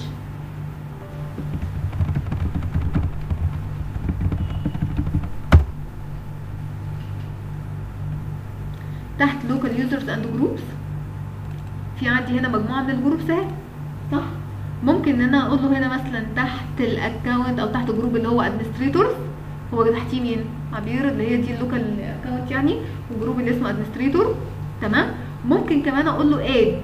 تحت لوكال يوزرز اند جروبس في عندي هنا مجموعه من الجروبس اهي صح ممكن ان انا اقول له هنا مثلا تحت الاكونت او تحت جروب اللي هو ادمنستريتورز هو تحتيه مين عبير اللي هي دي اللوكال اكونت يعني وجروب اللي اسمه ادمنستريتور تمام ممكن كمان اقول له اد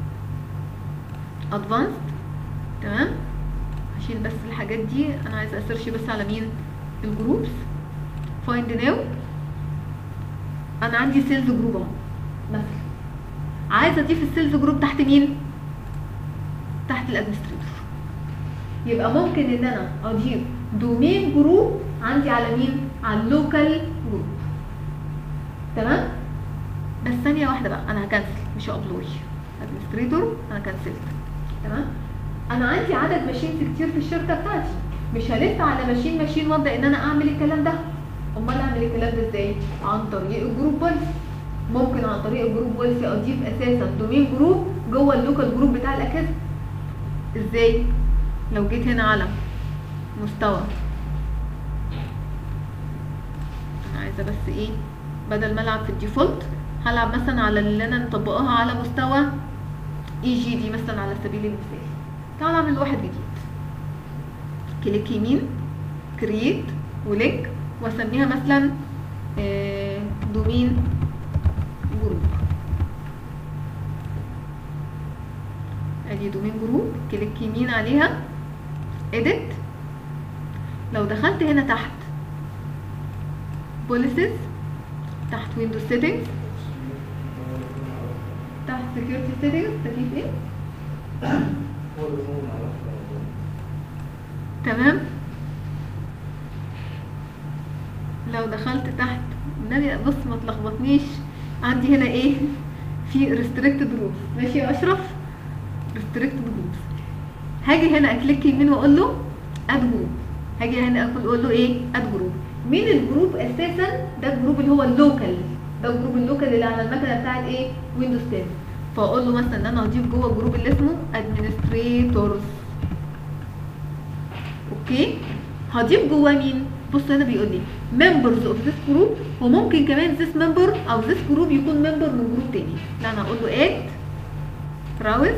ادفانسد تمام هشيل بس الحاجات دي انا عايزه اسيرش بس على مين الجروبس فايند ناو انا عندي سيلز جروب اهو مثلا عايزه اضيف السيلز جروب تحت مين تحت الادمنستريتور يبقى ممكن ان انا اضيف دومين جروب عندي على مين على اللوكال جروب تمام بس ثانيه واحده بقى انا هكنسل مش هابلوي ادمنستريتور انا كنسلت تمام انا عندي عدد ماشينز كتير في الشركه بتاعتي مش هلف على ماشين ماشين وابدا ان انا اعمل الكلام ده امال اعمل الكلام ده ازاي عن طريق الجروب بوليسي ممكن عن طريق الجروب بوليسي اضيف اساسا دومين جروب جوه اللوكال جروب بتاع الاكاسم ازاي لو جيت هنا على مستوى انا عايزه بس ايه بدل ما العب في الديفولت هلعب مثلا على اللي انا مطبقاها على مستوى اي جي دي مثلا على سبيل المثال تعال اعمل واحد جديد كليك يمين كرييت ولينك واسميها مثلا آه، دومين جروب ادي دومين جروب كليك يمين عليها edit لو دخلت هنا تحت policies تحت windows settings تحت security settings تكييف ايه هو اللي هو معرفش تمام لو دخلت تحت النبي بص ما تلخبطنيش عندي هنا ايه في restricted rules ماشي يا اشرف restricted rules هاجي هنا اكليك يمين واقول له اد جروب هاجي هنا اقول اقول له ايه اد جروب مين الجروب اساسا ده الجروب اللي هو اللوكال ده الجروب اللوكال اللي على المكنه بتاعت ايه ويندوز 10 فاقول له مثلا ان انا هضيف جوه الجروب اللي اسمه administrators اوكي هضيف جواه مين بص هنا بيقول لي members of this group وممكن كمان this member او this group يكون member من جروب تاني لا انا هقول له add browse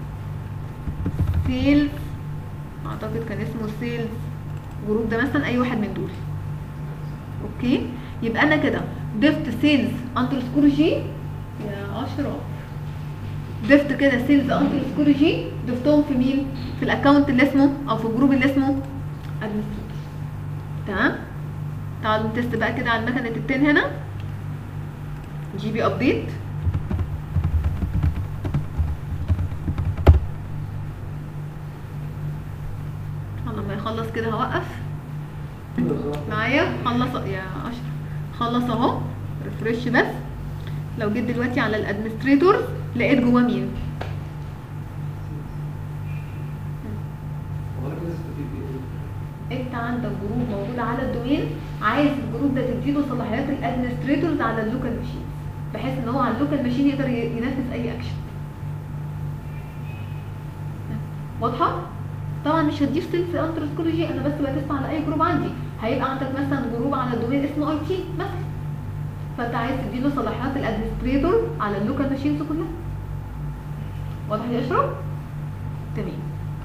sales اعتقد كان اسمه sales جروب ده مثلا اي واحد من دول اوكي يبقى انا كده ضفت سيلز اندرسكور جي يا اشرف ضفت كده سيلز اندرسكور جي ضفتهم في مين في الاكونت اللي اسمه او في الجروب اللي اسمه ادمنستريتور تمام تعالوا نتست بقى كده على مكنه التن هنا جي بي ابديت لما يخلص كده هوقف معايا خلص يا اشرف خلص اهو ريفرش بس لو جيت دلوقتي على الادمنستريتور لقيت جواه مين هو انا كده استفيد ايه؟ انت عندك جروب موجود على الدومين عايز الجروب ده تديله صلاحيات الادمنستريتورز على اللوكال ماشين بحيث ان هو على اللوكال ماشين يقدر ي- ينفذ اي اكشن واضحه طبعا مش هتضيف سيلز اندرسكولوجي انا بس بتست على اي جروب عندي هيبقى عندك مثلا جروب على الدومين اسمه اي تي مثلا فانت عايز تديله صلاحيات الادمنستريتور على اللوكال ماشينز كلها واضح يا اشرف تمام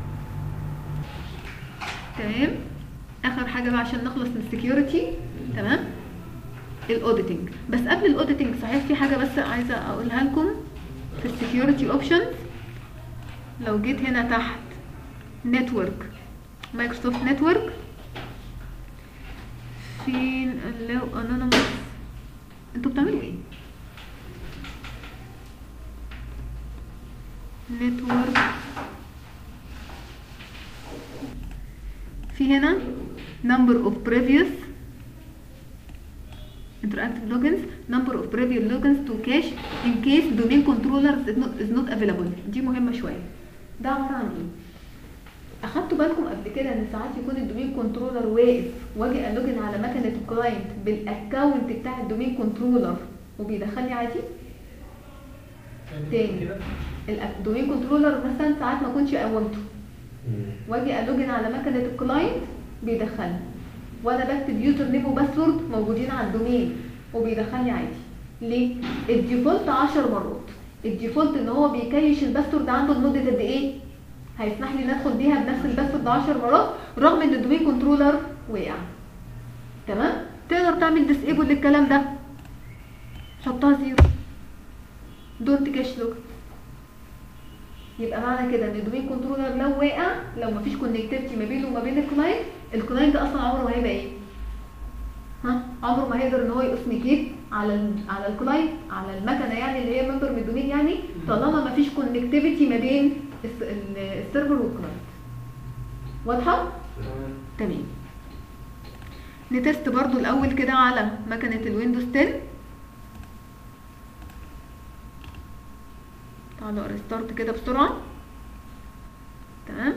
تمام اخر حاجه بقى عشان نخلص من السكيورتي تمام الاوديتنج بس قبل الاوديتنج صحيح في حاجه بس عايزه اقولها لكم في السكيورتي اوبشنز لو جيت هنا تحت نتورك مايكروسوفت نتورك فين لو انونيموس انتوا بتعملوا ايه نتورك في هنا number of previous interactive logins number of previous logins to cache in case domain controller is not, is not available دي مهمة شوية ده عبارة عن ايه اخدتوا بالكم قبل كده ان ساعات يكون الدومين كنترولر واقف واجي الوجن على مكنه الكلاينت بالاكونت بتاع الدومين كنترولر وبيدخلني عادي تاني الدومين كنترولر مثلا ساعات ما اكونش قومته واجي الوجن على مكنه الكلاينت بيدخلني وانا بكتب يوزر نيم وباسورد موجودين على الدومين وبيدخلني عادي ليه الديفولت 10 مرات الديفولت ان هو بيكيش الباسورد عنده لمده قد ايه هيسمح لي ندخل بيها بنفس الباسورد 10 مرات رغم ان الدومين كنترولر وقع تمام تقدر تعمل ديسيبل للكلام ده حطها زيرو دونت كاش لوك يبقى معنى كده ان الدومين كنترولر لو وقع لو مفيش كونكتيفيتي ما بينه وما بين الكلاينت الكلاينت ده اصلا عمره ما هيبقى ايه ها عمره ما هيقدر ان هو يوثنيكيت على ال على الكلاينت على المكنه يعني اللي هي ممبر من الدومين يعني طالما مفيش كونكتيفيتي ما بين الس- ال- السيرفر والكلاينت واضحه تمام تمام نتست برضو الاول كده على مكنه الويندوز 10 تعالوا ريستارت كده بسرعه تمام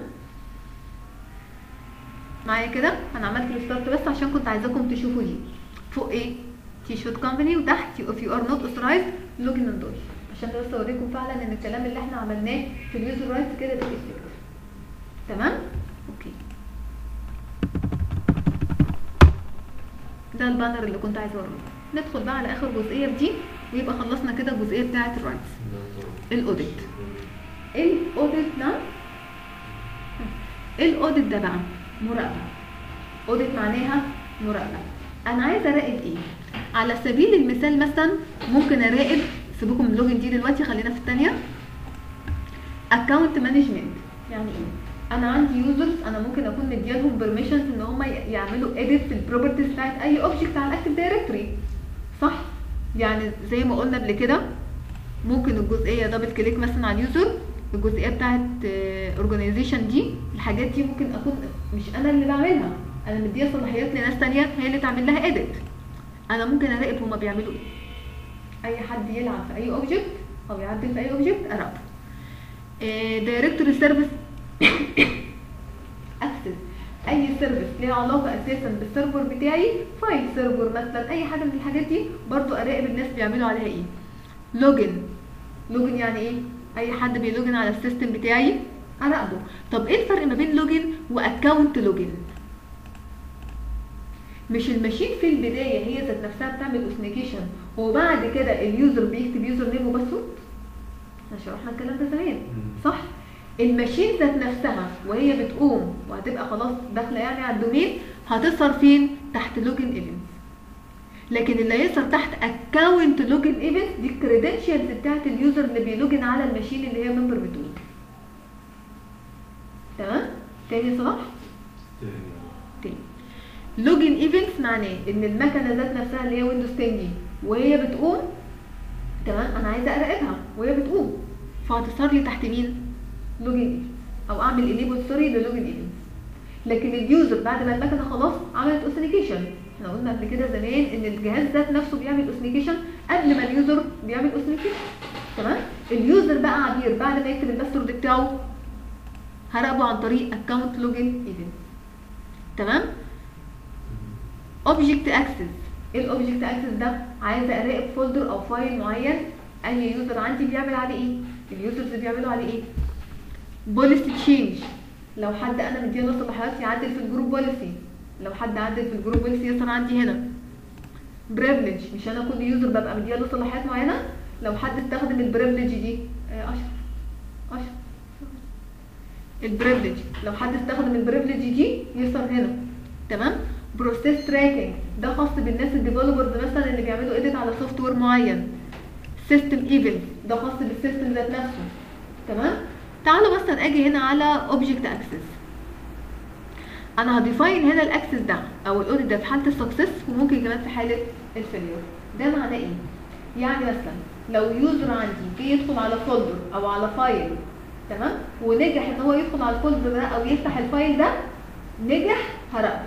معايا كده انا عملت ريستارت بس عشان كنت عايزاكم تشوفوا دي فوق ايه تي شوت كومباني وتحت if you are not authorized login and doy عشان بس اوريكم فعلا ان الكلام اللي احنا عملناه في اليوزر رايتس كده ده effective. تمام اوكي ده البانر اللي كنت عايزه اوريه ندخل بقى على اخر جزئيه في دي ويبقى خلصنا كده الجزئيه بتاعه الرايتس الاوديت الاوديت ده الاوديت ده بقى مراقبه اوديت معناها مراقبه انا عايزه اراقب ايه على سبيل المثال مثلا ممكن اراقب سيبكم من اللوجن دي دلوقتي خلينا في الثانيه اكونت مانجمنت يعني ايه انا عندي يوزرز انا ممكن اكون مديالهم بيرميشنز ان هم يعملوا اديت في البروبرتيز بتاعت اي اوبجكت على الاكتيف دايركتوري صح يعني زي ما قلنا قبل كده ممكن الجزئيه دبل كليك مثلا على اليوزر الجزئيه بتاعت اورجانيزيشن دي الحاجات دي ممكن اكون مش انا اللي بعملها انا مديها صلاحيات لناس تانية هي اللي تعمل لها اديت انا ممكن اراقب هما بيعملوا ايه اي حد يلعب في اي اوبجكت او يعدل في اي اوبجكت اراقبه دايركتوري سيرفيس اكسس اي سيرفيس ليها علاقه اساسا بالسيرفر بتاعي فايل سيرفر مثلا اي حاجه من الحاجات دي برضو اراقب الناس بيعملوا عليها ايه لوجن لوجن يعني ايه اي حد بيلوجن على السيستم بتاعي اراقبه طب ايه الفرق ما بين لوجن واكونت لوجن مش الماشين في البدايه هي ذات نفسها بتعمل اوثنيكيشن وبعد كده اليوزر بيكتب يوزر نيم وباسورد احنا شرحنا الكلام ده زمان صح الماشين ذات نفسها وهي بتقوم وهتبقى خلاص داخله يعني على الدومين هتظهر فين تحت لوجن ايفنتس لكن اللي هيظهر تحت اكونت لوجن ايفنتس دي الكريدنشالز بتاعت اليوزر اللي بيلوجن على الماشين اللي هي ممبر بتقول تمام تاني صلاح تاني لوجن ايفنتس معناه ان المكنه ذات نفسها اللي هي ويندوز 10 دي وهي بتقوم تمام انا عايزه اراقبها وهي بتقوم فهتظهر لي تحت مين لوجن ايفنتس او اعمل انيبل سوري للوجن ايفنتس لكن اليوزر بعد ما المكنه خلاص عملت اوثنيكيشن احنا قلنا قبل كده زمان ان الجهاز ذات نفسه بيعمل اوثنيكيشن قبل ما اليوزر بيعمل اوثنيكيشن تمام اليوزر بقى عبير بعد ما يكتب الباسورد بتاعه هراقبه عن طريق اكونت لوجن ايفنت تمام اوبجكت اكسس ايه الاوبجكت اكسس ده عايزه اراقب فولدر او فايل معين اي يوزر عندي بيعمل عليه ايه اليوزرز بيعملوا عليه ايه بوليسي تشينج لو حد انا مديله صلاحيات يعدل في الجروب بوليسي لو حد عدل في الجروب بوليسي يظهر عندي هنا بريفليج مش انا كل يوزر ببقى مديله صلاحيات معينه لو حد استخدم البريفليج دي آه، اشرف اشرف البريفليج لو حد استخدم البريفليج دي يظهر هنا تمام بروسيس تراكنج ده خاص بالناس الديفلوبرز مثلا اللي بيعملوا اديت على سوفت وير معين سيستم ايفنت ده خاص بالسيستم ذات نفسه تمام تعالوا مثلا اجي هنا على اوبجكت اكسس انا هديفاين هنا الاكسس ده او الاوديت ده في حاله السكسس وممكن كمان في حاله الفيلير ده معناه ايه يعني مثلا لو يوزر عندي جه يدخل على فولدر او على فايل تمام ونجح ان هو يدخل على الفولدر ده او يفتح الفايل ده نجح هراقبه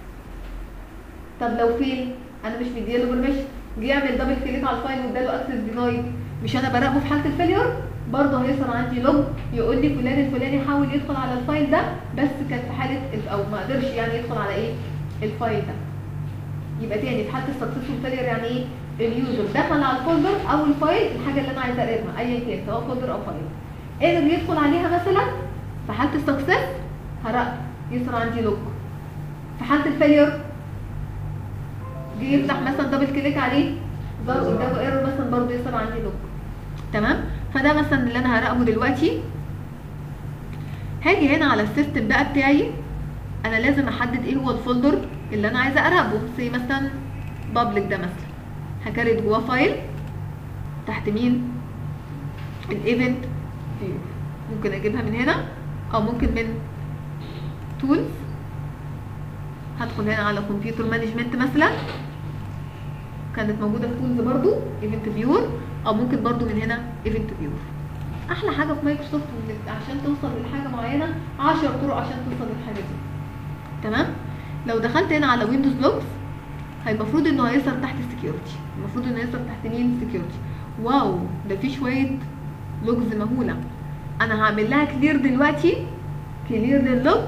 طب لو فين انا مش مديله بيرميشن جه يعمل دبل كليك على الفايل واداله اكسس دينايد مش انا براقبه في حاله الفيلير برضه هيظهر عندي لوج يقول لي فلان الفلاني حاول يدخل على الفايل ده بس كان في حاله او ما قدرش يعني يدخل على ايه الفايل ده يبقى تاني في حاله السكسسفول فيلير يعني ايه اليوزر دخل على الفولدر او الفايل الحاجه اللي انا عايزه اقراها ايا كان سواء فولدر او فايل قدر يدخل عليها مثلا في حاله السكسس هراقب يظهر عندي لوج في حاله الفيلير جه يفتح مثلا دبل كليك عليه ظهر قدامه ايرور مثلا برضه يظهر عندي لوج تمام فده مثلا اللي انا هراقبه دلوقتي هاجي هنا على السيستم بقى بتاعي انا لازم احدد ايه هو الفولدر اللي انا عايزه اراقبه زي مثلا بابليك ده مثلا هكريت جواه فايل تحت مين الايفنت فيو ممكن اجيبها من هنا او ممكن من تولز هدخل هنا على كمبيوتر مانجمنت مثلا كانت موجوده في تولز برضو ايفنت فيور او ممكن برضو من هنا ايفنت فيور احلى حاجه في مايكروسوفت إنك عشان توصل لحاجه معينه 10 طرق عشان توصل للحاجه دي تمام لو دخلت هنا على ويندوز لوجز هيبقى المفروض انه هيظهر تحت السكيورتي المفروض انه يظهر تحت مين سكيورتي واو ده في شويه لوجز مهوله انا هعمل لها كلير دلوقتي كلير لللوج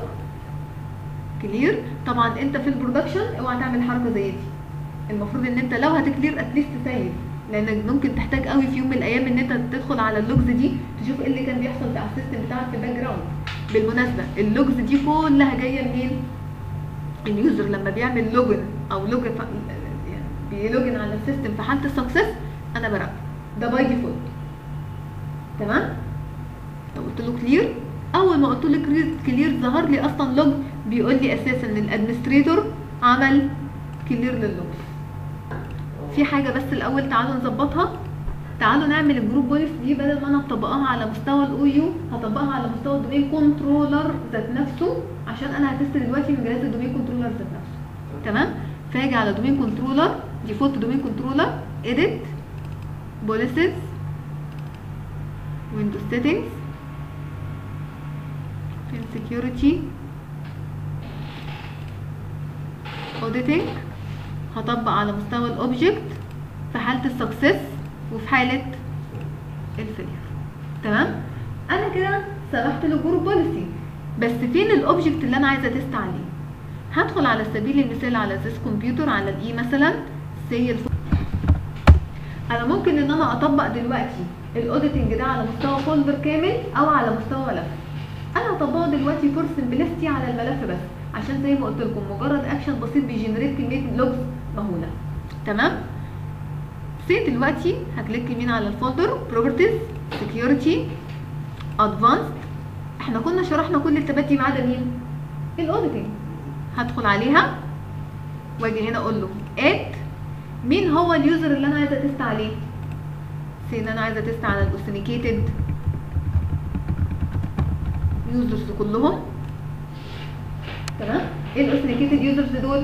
كلير طبعا انت في البرودكشن اوعى تعمل حركه زي دي المفروض ان انت لو هتكلير اتليست تسيب لانك ممكن تحتاج قوي في يوم من الايام ان انت تدخل على اللوجز دي تشوف ايه اللي كان بيحصل على السيستم بتاعك في الباك جراوند بالمناسبه اللوجز دي كلها جايه منين اليوزر لما بيعمل لوجن او لوجن يعني بيلوجن على السيستم في حاله السكسس انا براقبه ده باي ديفولت تمام لو قلت له كلير اول ما قلت له كلير كلير ظهر لي اصلا لوج بيقول لي اساسا ان الادمنستريتور عمل كلير لللوج في حاجه بس الاول تعالوا نظبطها تعالوا نعمل الجروب بوليس دي بدل ما انا مطبقاها على مستوى الاو يو هطبقها على مستوى الدومين كنترولر ذات نفسه عشان انا هتست دلوقتي من جهاز الدومين كنترولر ذات نفسه تمام فاجي على دومين كنترولر ديفولت دومين كنترولر اديت بوليسز ويندوز سيتنجز فين سكيورتي اوديتنج هطبق على مستوى الاوبجكت في حاله السكسس وفي حاله الفيلير تمام انا كده سمحت له جروب بوليسي بس فين الاوبجكت اللي انا عايزه تست عليه هدخل على سبيل المثال على ذيس كمبيوتر على الاي مثلا سي الف... انا ممكن ان انا اطبق دلوقتي الاوديتنج ده على مستوى فولدر كامل او على مستوى ملف انا هطبقه دلوقتي فور سمبلستي على الملف بس عشان زي ما قلت لكم مجرد اكشن بسيط بيجنريت كميه لوجز مهوله تمام سي دلوقتي هكليك يمين على الفولدر بروبرتيز سكيورتي ادفانسد احنا كنا شرحنا كل التابات دي ما عدا مين الاوديتنج هدخل عليها واجي هنا اقول له اد مين هو اليوزر اللي انا عايزه تست عليه سي ان انا عايزه تست على الاوثنيكيتد يوزرز كلهم تمام ايه الاوثنيكيتد يوزرز دول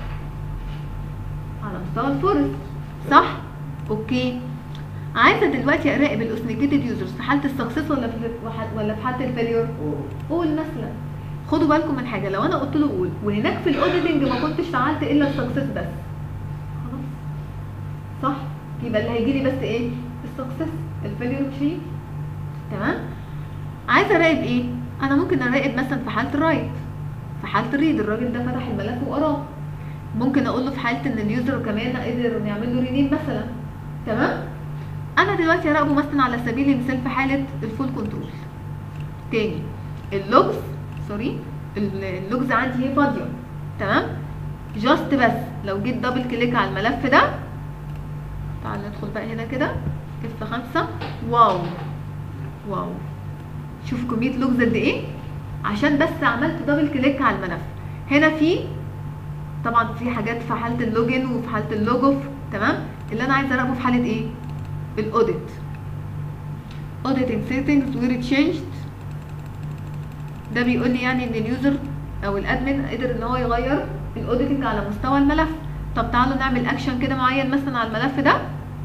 على مستوى الفورست صح اوكي عايزه دلوقتي اراقب الاوثنيكيتد يوزرز في حاله السكسس ولا في ولا في حاله الفيلير قول مثلا خدوا بالكم من حاجه لو انا قلت له قول وهناك في الاوديتنج ما كنتش فعلت الا السكسس بس خلاص صح يبقى اللي هيجي لي بس ايه السكسس الفيلير مش هيجي تمام عايزه اراقب ايه انا ممكن اراقب مثلا في حاله الرايت في حاله الريد الراجل ده فتح الملف وقراه ممكن اقول له في حاله ان اليوزر كمان قدر نعمل له رينيم مثلا تمام انا دلوقتي هراقبه مثلا على سبيل المثال في حاله الفول كنترول تاني اللوجز سوري اللوجز عندي هي فاضيه تمام جاست بس لو جيت دبل كليك على الملف ده تعال ندخل بقى هنا كده اف خمسة واو واو شوف كمية لوجز قد ايه عشان بس عملت دبل كليك على الملف هنا في طبعا في حاجات في حالة اللوجن وفي حالة اللوجوف تمام اللي انا عايزه اراقبه في حالة ايه الاوديت auditing settings were changed ده بيقول لي يعني ان اليوزر او الادمن قدر ان هو يغير الاوديتنج على مستوى الملف طب تعالوا نعمل اكشن كده معين مثلا على الملف ده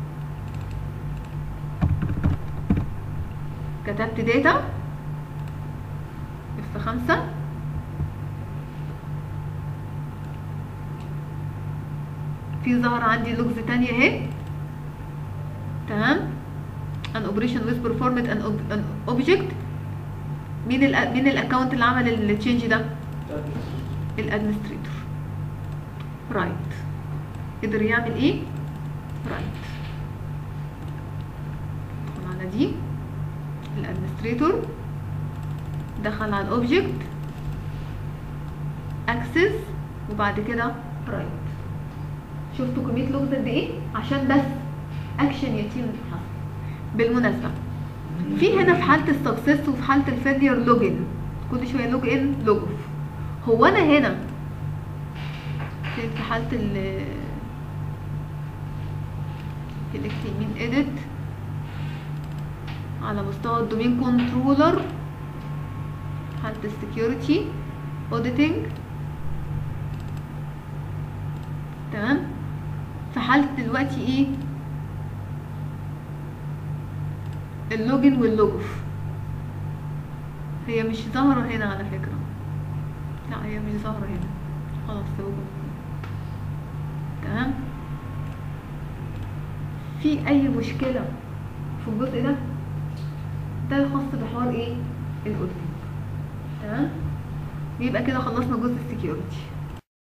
كتبت داتا اف خمسة في ظهر عندي لوجز تانية اهي تمام an operation was performed an, ob- an object مين ال مين الاكونت اللي عمل التشينج ده الادمنستريتور رايت قدر يعمل ايه رايت ندخل على دي الادمنستريتور دخل على الاوبجكت اكسس وبعد كده رايت شفتوا كميه لغز قد ايه عشان بس اكشن يتم حصل بالمناسبه في هنا في حاله السكسس وفي حاله الفيلير لوجن كل شويه لوج ان لوج اوف هو انا هنا في في حاله ال كليك يمين اديت على مستوى الدومين كنترولر حاله السكيورتي اوديتنج تمام في حاله دلوقتي ايه اللوجن واللوجوف هي مش ظاهرة هنا على فكرة لا هي مش ظاهرة هنا خلاص سيبوكم تمام في اي مشكلة في الجزء ده ده الخاص بحوار ايه الاوديت تمام يبقى كده خلصنا جزء السكيورتي